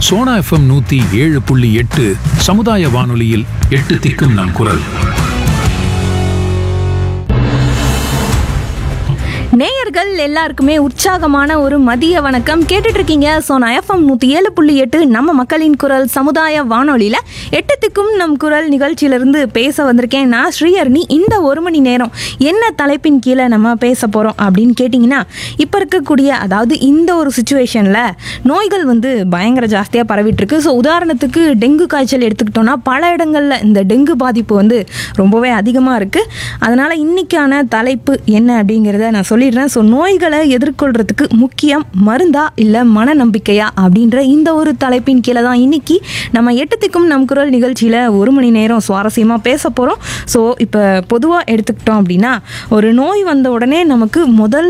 Sona FM நூத்தி ஏழு புள்ளி எட்டு சமுதாய வானொலியில் எட்டு திக்கும் நம் குரல் நேயர்கள் எல்லாருக்குமே உற்சாகமான ஒரு மதிய வணக்கம் கேட்டுட்டு இருக்கீங்க சோனா எஃப்எம் நூற்றி ஏழு புள்ளி எட்டு நம்ம மக்களின் குரல் சமுதாய வானொலியில் எட்டத்துக்கும் நம் குரல் நிகழ்ச்சியிலிருந்து பேச வந்திருக்கேன் நான் ஸ்ரீஹரணி இந்த ஒரு மணி நேரம் என்ன தலைப்பின் கீழே நம்ம பேச போகிறோம் அப்படின்னு கேட்டிங்கன்னா இப்போ இருக்கக்கூடிய அதாவது இந்த ஒரு சுச்சுவேஷனில் நோய்கள் வந்து பயங்கர ஜாஸ்தியாக பரவிட்டு இருக்கு ஸோ உதாரணத்துக்கு டெங்கு காய்ச்சல் எடுத்துக்கிட்டோம்னா பல இடங்களில் இந்த டெங்கு பாதிப்பு வந்து ரொம்பவே அதிகமாக இருக்குது அதனால் இன்னைக்கான தலைப்பு என்ன அப்படிங்கிறத நான் சொல்லிடுறேன் ஸோ நோய்களை எதிர்கொள்கிறதுக்கு முக்கியம் மருந்தா இல்லை மனநம்பிக்கையா அப்படின்ற இந்த ஒரு தலைப்பின் கீழே தான் இன்னைக்கு நம்ம எட்டுத்துக்கும் நம் குரல் நிகழ்ச்சியில் ஒரு மணி நேரம் சுவாரஸ்யமாக பேச போகிறோம் ஸோ இப்போ பொதுவாக எடுத்துக்கிட்டோம் அப்படின்னா ஒரு நோய் வந்த உடனே நமக்கு முதல்